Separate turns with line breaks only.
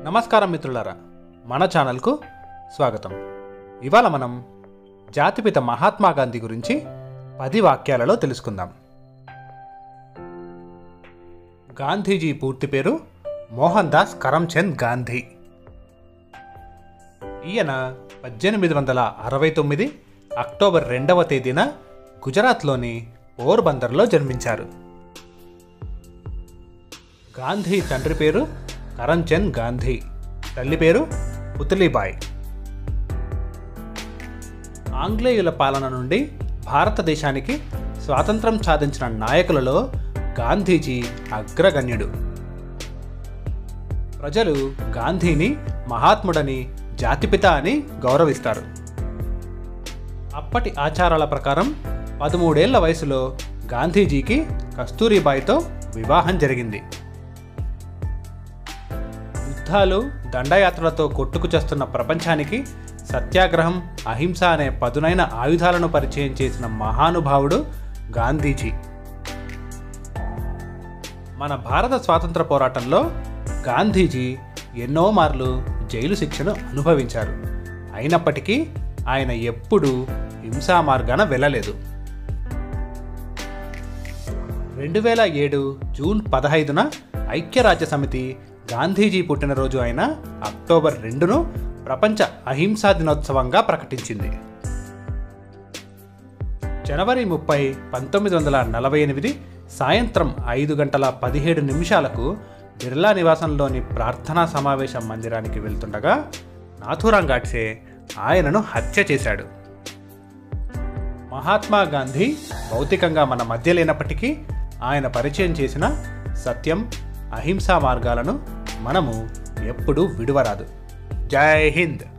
నమస్కారం మిత్రులారా మన ఛానల్కు స్వాగతం ఇవాళ మనం జాతిపిత మహాత్మా గాంధీ గురించి పది వాక్యాలలో తెలుసుకుందాం గాంధీజీ పూర్తి పేరు మోహన్ దాస్ కరమ్చంద్ గాంధీ ఈయన పద్దెనిమిది వందల అరవై తొమ్మిది అక్టోబర్ రెండవ తేదీన గుజరాత్లోని పోర్బందర్లో జన్మించారు గాంధీ తండ్రి పేరు కరంచంద్ గాంధీ తల్లి పేరు పుతలీబాయ్ ఆంగ్లేయుల పాలన నుండి భారతదేశానికి స్వాతంత్రం సాధించిన నాయకులలో గాంధీజీ అగ్రగణ్యుడు ప్రజలు గాంధీని మహాత్ముడని జాతిపిత అని గౌరవిస్తారు అప్పటి ఆచారాల ప్రకారం పదమూడేళ్ల వయసులో గాంధీజీకి కస్తూరిబాయితో వివాహం జరిగింది యుద్ధాలు దండయాత్రలతో కొట్టుకు చేస్తున్న ప్రపంచానికి సత్యాగ్రహం అహింస అనే పదునైన ఆయుధాలను పరిచయం చేసిన మహానుభావుడు గాంధీజీ మన భారత స్వాతంత్ర పోరాటంలో గాంధీజీ ఎన్నో మార్లు జైలు శిక్షను అనుభవించారు అయినప్పటికీ ఆయన ఎప్పుడూ హింసా మార్గాన వెళ్ళలేదు రెండు వేల ఏడు జూన్ పదహైదున ఐక్యరాజ్య సమితి గాంధీజీ పుట్టినరోజు అయిన అక్టోబర్ రెండును ప్రపంచ అహింసా దినోత్సవంగా ప్రకటించింది జనవరి ముప్పై పంతొమ్మిది వందల నలభై ఎనిమిది సాయంత్రం ఐదు గంటల పదిహేడు నిమిషాలకు బిర్లా నివాసంలోని ప్రార్థనా సమావేశ మందిరానికి వెళ్తుండగా నాథూరాం గాడ్సే ఆయనను హత్య చేశాడు మహాత్మా గాంధీ భౌతికంగా మన మధ్య లేనప్పటికీ ఆయన పరిచయం చేసిన సత్యం అహింసా మార్గాలను మనము ఎప్పుడూ విడువరాదు జై హింద్